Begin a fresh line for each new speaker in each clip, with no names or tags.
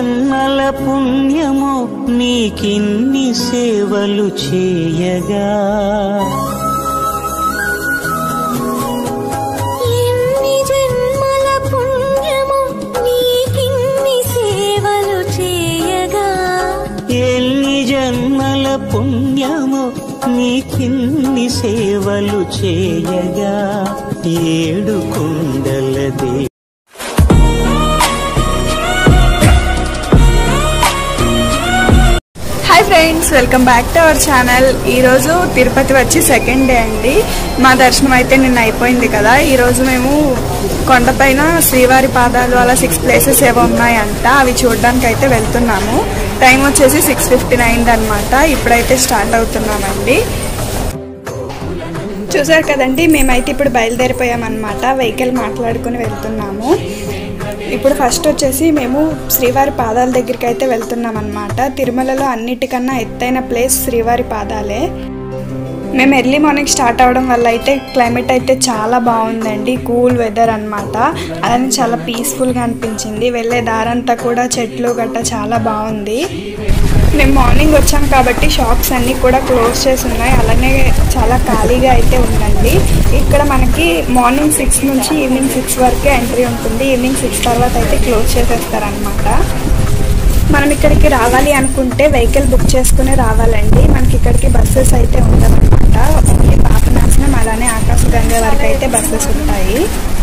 జన్మల పుణ్యము నీకిన్ని సేవలు చేయగా
ఎన్ని జన్మల పుణ్యము నీకిన్ని సేవలు చేయగా
ఎన్ని జన్మల పుణ్యము నీకిన్ని సేవలు చేయగా ఏడు కుండలదే
hi friends welcome back to our channel ఈరోజు తిరుపతి వచ్చి సెకండ్ డే అండి మా దర్శనం అయితే నిన్న అయిపోయింది కదా ఈరోజు మేము కొండపైన శ్రీవారి పాదాలు అలా సిక్స్ ప్లేసెస్ ఏవో ఉన్నాయంట అవి చూడడానికి అయితే వెళ్తున్నాము టైం వచ్చేసి సిక్స్ ఫిఫ్టీ నైన్ అనమాట ఇప్పుడైతే స్టార్ట్ అవుతున్నామండి చూసారు కదండి మేమైతే ఇప్పుడు బయలుదేరిపోయామన్నమాట వెహికల్ మాట్లాడుకుని వెళ్తున్నాము ఇప్పుడు ఫస్ట్ వచ్చేసి మేము శ్రీవారి పాదాల దగ్గరికి అయితే వెళ్తున్నాం అనమాట తిరుమలలో అన్నిటికన్నా ఎత్తైన ప్లేస్ శ్రీవారి పాదాలే మేము ఎర్లీ మార్నింగ్ స్టార్ట్ అవడం వల్ల అయితే క్లైమేట్ అయితే చాలా బాగుందండి కూల్ వెదర్ అన్నమాట అలానే చాలా పీస్ఫుల్గా అనిపించింది వెళ్ళే దారంతా కూడా చెట్లు గట్ట చాలా బాగుంది మేము మార్నింగ్ వచ్చాం కాబట్టి షాప్స్ అన్నీ కూడా క్లోజ్ చేసి ఉన్నాయి అలానే చాలా ఖాళీగా అయితే ఉందండి ఇక్కడ మనకి మార్నింగ్ సిక్స్ నుంచి ఈవినింగ్ సిక్స్ వరకే ఎంట్రీ ఉంటుంది ఈవినింగ్ సిక్స్ తర్వాత అయితే క్లోజ్ చేసేస్తారనమాట మనం ఇక్కడికి రావాలి అనుకుంటే వెహికల్ బుక్ చేసుకుని రావాలండి మనకి ఇక్కడికి బస్సెస్ అయితే ఉండవన్నమాట ఓన్లీ పాపనాశనం అలానే ఆకాశగంగా వరకు అయితే బస్సెస్ ఉంటాయి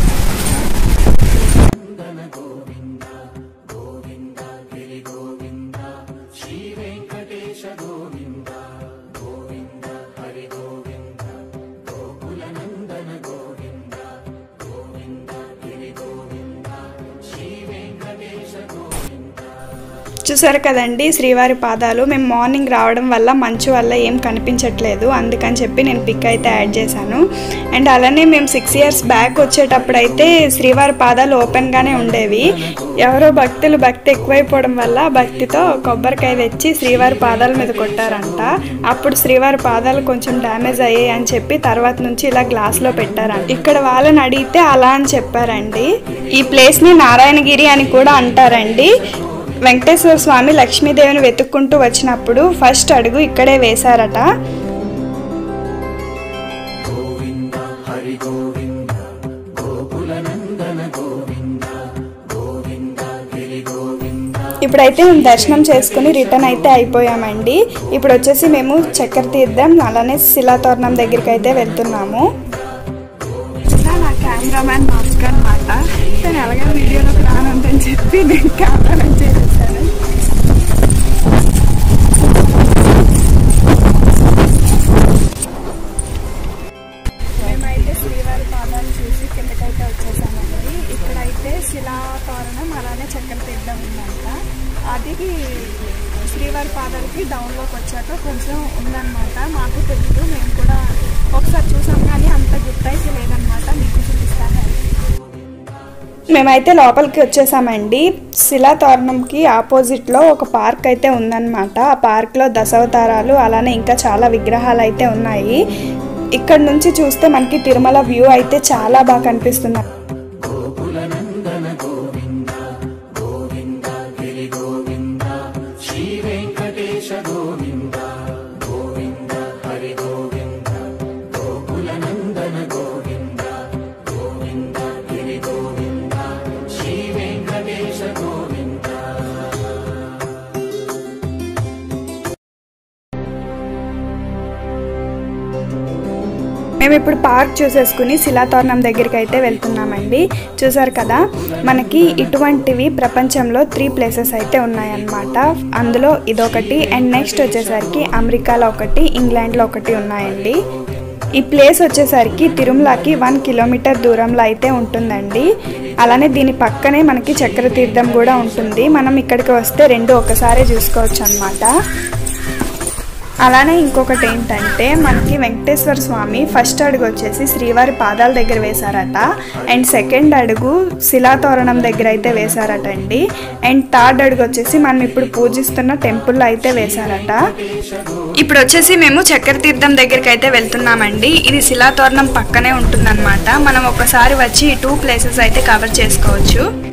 చూసారు కదండి శ్రీవారి పాదాలు మేము మార్నింగ్ రావడం వల్ల మంచు వల్ల ఏం కనిపించట్లేదు అందుకని చెప్పి నేను పిక్ అయితే యాడ్ చేశాను అండ్ అలానే మేము సిక్స్ ఇయర్స్ బ్యాక్ వచ్చేటప్పుడు అయితే శ్రీవారి పాదాలు ఓపెన్గానే ఉండేవి ఎవరో భక్తులు భక్తి ఎక్కువైపోవడం వల్ల భక్తితో కొబ్బరికాయ తెచ్చి శ్రీవారి పాదాల మీద కొట్టారంట అప్పుడు శ్రీవారి పాదాలు కొంచెం డ్యామేజ్ అయ్యాయి అని చెప్పి తర్వాత నుంచి ఇలా గ్లాస్లో పెట్టారంట ఇక్కడ వాళ్ళని అడిగితే అలా అని చెప్పారండి ఈ ప్లేస్ని నారాయణగిరి అని కూడా అంటారండి వెంకటేశ్వర స్వామి లక్ష్మీదేవిని వెతుక్కుంటూ వచ్చినప్పుడు ఫస్ట్ అడుగు ఇక్కడే వేశారట ఇప్పుడైతే మేము దర్శనం చేసుకుని రిటర్న్ అయితే అయిపోయామండి ఇప్పుడు వచ్చేసి మేము చక్కెర తీర్థం అలానే శిలాతోరణం దగ్గరికి అయితే వెళ్తున్నాము నా కెమెరామ్యాన్ మాస్క్ అనమాట తను ఎలాగో వీడియోలోకి రానందని చెప్పి నేను కెమెరా చేసేసాను మేమైతే శ్రీవారి పాదాలు చూసి కిందకైతే వచ్చేసామండి ఇక్కడైతే శిలాతోరణం అలానే చక్కెర తీర్థం ఉందంట అది శ్రీవారి పాదాలకి డౌన్లోకి వచ్చాక కొంచెం ఉందన్నమాట మాకు తెలియదు మేము కూడా ఒకసారి చూసాం కానీ అంత గుర్తయితే లేదనమాట మీకు చూపిస్తాను మేమైతే లోపలికి వచ్చేసామండి శిలాతోరణంకి ఆపోజిట్లో ఒక పార్క్ అయితే ఉందన్నమాట ఆ పార్క్లో దశావతారాలు అలానే ఇంకా చాలా విగ్రహాలు అయితే ఉన్నాయి ఇక్కడ నుంచి చూస్తే మనకి తిరుమల వ్యూ అయితే చాలా బాగా కనిపిస్తుంది మేము ఇప్పుడు పార్క్ చూసేసుకుని శిలాతోరణం దగ్గరికి అయితే వెళ్తున్నామండి చూసారు కదా మనకి ఇటువంటివి ప్రపంచంలో త్రీ ప్లేసెస్ అయితే ఉన్నాయన్నమాట అందులో ఇదొకటి అండ్ నెక్స్ట్ వచ్చేసరికి అమెరికాలో ఒకటి ఇంగ్లాండ్లో ఒకటి ఉన్నాయండి ఈ ప్లేస్ వచ్చేసరికి తిరుమలకి వన్ కిలోమీటర్ దూరంలో అయితే ఉంటుందండి అలానే దీని పక్కనే మనకి చక్ర తీర్థం కూడా ఉంటుంది మనం ఇక్కడికి వస్తే రెండు ఒకసారి చూసుకోవచ్చు అనమాట అలానే ఇంకొకటి ఏంటంటే మనకి వెంకటేశ్వర స్వామి ఫస్ట్ అడుగు వచ్చేసి శ్రీవారి పాదాల దగ్గర వేశారట అండ్ సెకండ్ అడుగు శిలాతోరణం దగ్గర అయితే వేశారట అండి అండ్ థర్డ్ అడుగు వచ్చేసి మనం ఇప్పుడు పూజిస్తున్న టెంపుల్లో అయితే వేశారట ఇప్పుడు వచ్చేసి మేము చక్కెర తీర్థం దగ్గరికి అయితే వెళ్తున్నామండి ఇది శిలాతోరణం పక్కనే ఉంటుందన్నమాట మనం ఒకసారి వచ్చి ఈ టూ ప్లేసెస్ అయితే కవర్ చేసుకోవచ్చు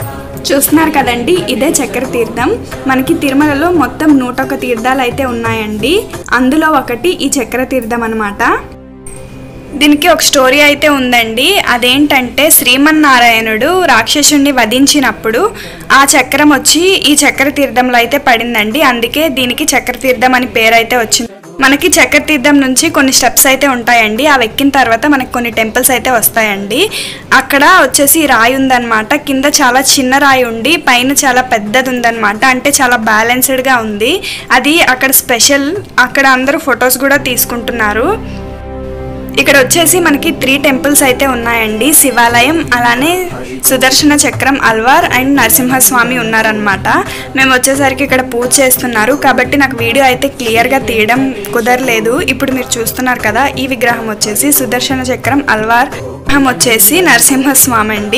చూస్తున్నారు కదండి ఇదే చక్కెర తీర్థం మనకి తిరుమలలో మొత్తం నూట ఒక తీర్థాలు అయితే ఉన్నాయండి అందులో ఒకటి ఈ చక్కెర తీర్థం అనమాట దీనికి ఒక స్టోరీ అయితే ఉందండి అదేంటంటే శ్రీమన్నారాయణుడు రాక్షసుణ్ణి వధించినప్పుడు ఆ చక్రం వచ్చి ఈ చక్కెర తీర్థంలో అయితే పడిందండి అందుకే దీనికి చక్కెర తీర్థం అని పేరు అయితే వచ్చింది మనకి చక్కెర తీర్థం నుంచి కొన్ని స్టెప్స్ అయితే ఉంటాయండి అవి ఎక్కిన తర్వాత మనకి కొన్ని టెంపుల్స్ అయితే వస్తాయండి అక్కడ వచ్చేసి రాయి ఉందన్నమాట కింద చాలా చిన్న రాయి ఉండి పైన చాలా పెద్దది ఉందన్నమాట అంటే చాలా బ్యాలెన్స్డ్గా ఉంది అది అక్కడ స్పెషల్ అక్కడ అందరూ ఫొటోస్ కూడా తీసుకుంటున్నారు ఇక్కడ వచ్చేసి మనకి త్రీ టెంపుల్స్ అయితే ఉన్నాయండి శివాలయం అలానే సుదర్శన చక్రం అల్వార్ అండ్ నరసింహస్వామి ఉన్నారనమాట మేము వచ్చేసరికి ఇక్కడ పూజ చేస్తున్నారు కాబట్టి నాకు వీడియో అయితే క్లియర్గా తీయడం కుదరలేదు ఇప్పుడు మీరు చూస్తున్నారు కదా ఈ విగ్రహం వచ్చేసి సుదర్శన చక్రం అల్వార్ విగ్రహం వచ్చేసి నరసింహస్వామి అండి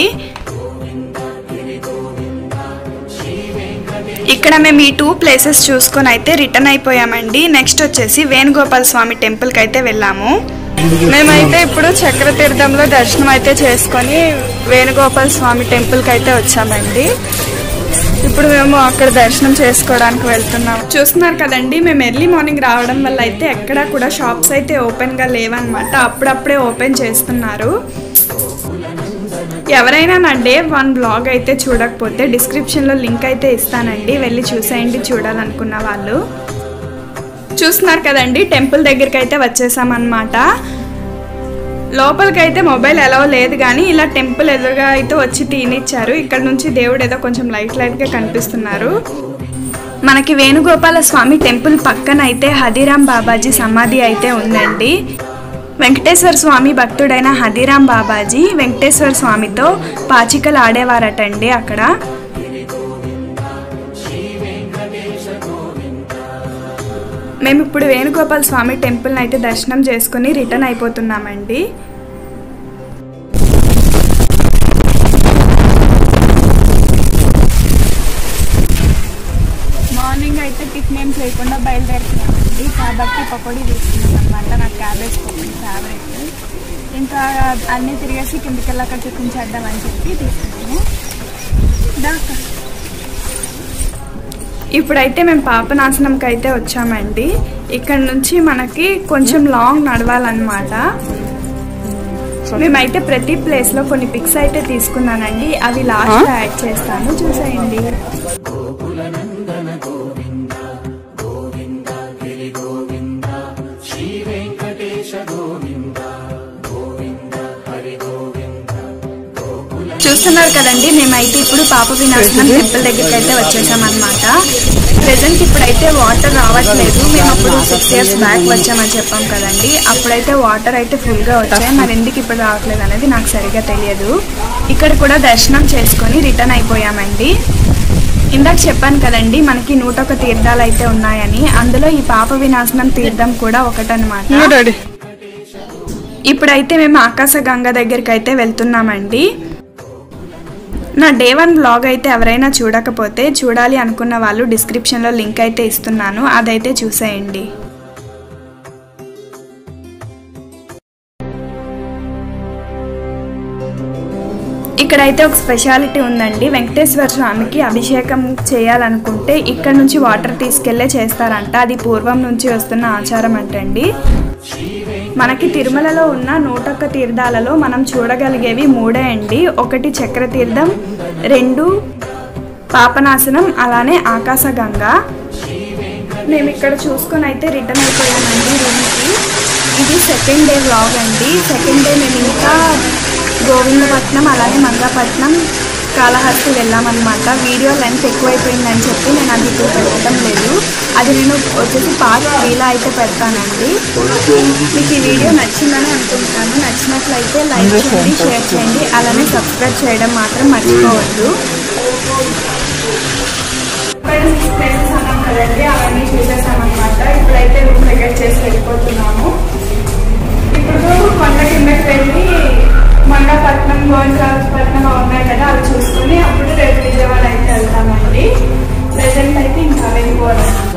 ఇక్కడ మేము ఈ టూ ప్లేసెస్ చూసుకొని అయితే రిటర్న్ అయిపోయామండి నెక్స్ట్ వచ్చేసి వేణుగోపాల స్వామి టెంపుల్కి అయితే వెళ్ళాము మేమైతే ఇప్పుడు చక్ర తీర్థంలో దర్శనం అయితే చేసుకొని వేణుగోపాల స్వామి టెంపుల్కి అయితే వచ్చామండి ఇప్పుడు మేము అక్కడ దర్శనం చేసుకోవడానికి వెళ్తున్నాం చూస్తున్నారు కదండి మేము ఎర్లీ మార్నింగ్ రావడం వల్ల అయితే ఎక్కడా కూడా షాప్స్ అయితే ఓపెన్గా లేవన్నమాట అప్పుడప్పుడే ఓపెన్ చేస్తున్నారు ఎవరైనా నా డే వన్ బ్లాగ్ అయితే చూడకపోతే డిస్క్రిప్షన్లో లింక్ అయితే ఇస్తానండి వెళ్ళి చూసేయండి చూడాలనుకున్న వాళ్ళు చూస్తున్నారు కదండి టెంపుల్ దగ్గరికి అయితే వచ్చేసామన్నమాట లోపలికి అయితే మొబైల్ ఎలా లేదు కానీ ఇలా టెంపుల్ ఎదురుగా అయితే వచ్చి తీనిచ్చారు ఇక్కడ నుంచి దేవుడు ఏదో కొంచెం లైట్ లైట్గా కనిపిస్తున్నారు మనకి వేణుగోపాల స్వామి టెంపుల్ పక్కన అయితే హదిరాం బాబాజీ సమాధి అయితే ఉందండి వెంకటేశ్వర స్వామి భక్తుడైన హదిరాం బాబాజీ వెంకటేశ్వర స్వామితో పాచికలు ఆడేవారటండి అక్కడ మేము ఇప్పుడు వేణుగోపాల స్వామి టెంపుల్ని అయితే దర్శనం చేసుకుని రిటర్న్ అయిపోతున్నామండి మార్నింగ్ అయితే టిఫిన్ ఏం చేయకుండా బయలుదేరుతున్నామండి కాబట్టి పకోడీ తీసుకున్నాం అనమాట నాకు క్యాబేజ్ పకోడీ ఫేవరెట్ ఇంకా అన్నీ తిరిగేసి కిందికి వెళ్ళాక టిఫిన్ చేద్దామని చెప్పి తీసుకున్నాము దాకా ఇప్పుడైతే మేము పాపనాశనంకి అయితే వచ్చామండి ఇక్కడ నుంచి మనకి కొంచెం లాంగ్ నడవాలన్నమాట మేమైతే ప్రతి ప్లేస్ లో కొన్ని పిక్స్ అయితే తీసుకున్నానండి అవి లాస్ట్ యాడ్ చేస్తాను చూసేయండి చూస్తున్నారు కదండి మేమైతే ఇప్పుడు పాప వినాశనం టెంపుల్ దగ్గరికి అయితే వచ్చేసాం అనమాట ప్రెసెంట్ ఇప్పుడైతే వాటర్ రావట్లేదు మేము అప్పుడు సిక్స్ ఇయర్స్ బ్యాక్ వచ్చామని చెప్పాం కదండి అప్పుడైతే వాటర్ అయితే ఫుల్గా వచ్చాయి మరి ఎందుకు ఇప్పుడు రావట్లేదు అనేది నాకు సరిగా తెలియదు ఇక్కడ కూడా దర్శనం చేసుకొని రిటర్న్ అయిపోయామండి ఇందాక చెప్పాను కదండి మనకి నూట ఒక తీర్థాలు అయితే ఉన్నాయని అందులో ఈ పాప వినాశనం తీర్థం కూడా ఒకటనమాట ఇప్పుడైతే మేము ఆకాశ గంగ దగ్గరికి అయితే వెళ్తున్నామండి నా డే వన్ బ్లాగ్ అయితే ఎవరైనా చూడకపోతే చూడాలి అనుకున్న వాళ్ళు డిస్క్రిప్షన్లో లింక్ అయితే ఇస్తున్నాను అదైతే చూసేయండి ఇక్కడైతే ఒక స్పెషాలిటీ ఉందండి వెంకటేశ్వర స్వామికి అభిషేకం చేయాలనుకుంటే ఇక్కడ నుంచి వాటర్ తీసుకెళ్లే చేస్తారంట అది పూర్వం నుంచి వస్తున్న ఆచారం అంటండి మనకి తిరుమలలో ఉన్న నూటొక్క తీర్థాలలో మనం చూడగలిగేవి మూడే అండి ఒకటి చక్ర తీర్థం రెండు పాపనాశనం అలానే ఆకాశగంగ మేము ఇక్కడ చూసుకొని అయితే రిటర్న్ అయిపోయామండి రూమ్కి ఇది సెకండ్ డే వ్లాగ్ అండి సెకండ్ డే మేము ఇంకా గోవిందపట్నం అలానే మంగాపట్నం కాళహస్తి వెళ్ళామన్నమాట వీడియో లెంత్ ఎక్కువైపోయిందని చెప్పి నేను అది ఇప్పుడు పెట్టడం లేదు అది నేను వచ్చేసి పార్ట్ త్రీలో అయితే పెడతానండి మీకు ఈ వీడియో నచ్చిందని అనుకుంటున్నాను నచ్చినట్లయితే లైక్ చేయండి షేర్ చేయండి అలానే సబ్స్క్రైబ్ చేయడం మాత్రం మర్చిపోవద్దు ప్లేసెస్ అన్నాం కదండి అవన్నీ చూసేసామన్నమాట ఇప్పుడైతే రూమ్ దగ్గర చేసి వెళ్ళిపోతున్నాము ఇప్పుడు కొండ కిందకి వెళ్ళి మండపట్నం గోవిందరాజపట్నం ఉన్నాయి కదా అవి చూసుకుని అప్పుడు రేపు విజయవాడ అయితే వెళ్తామండి ప్రెసెంట్ అయితే ఇంకా వెళ్ళిపోవాలి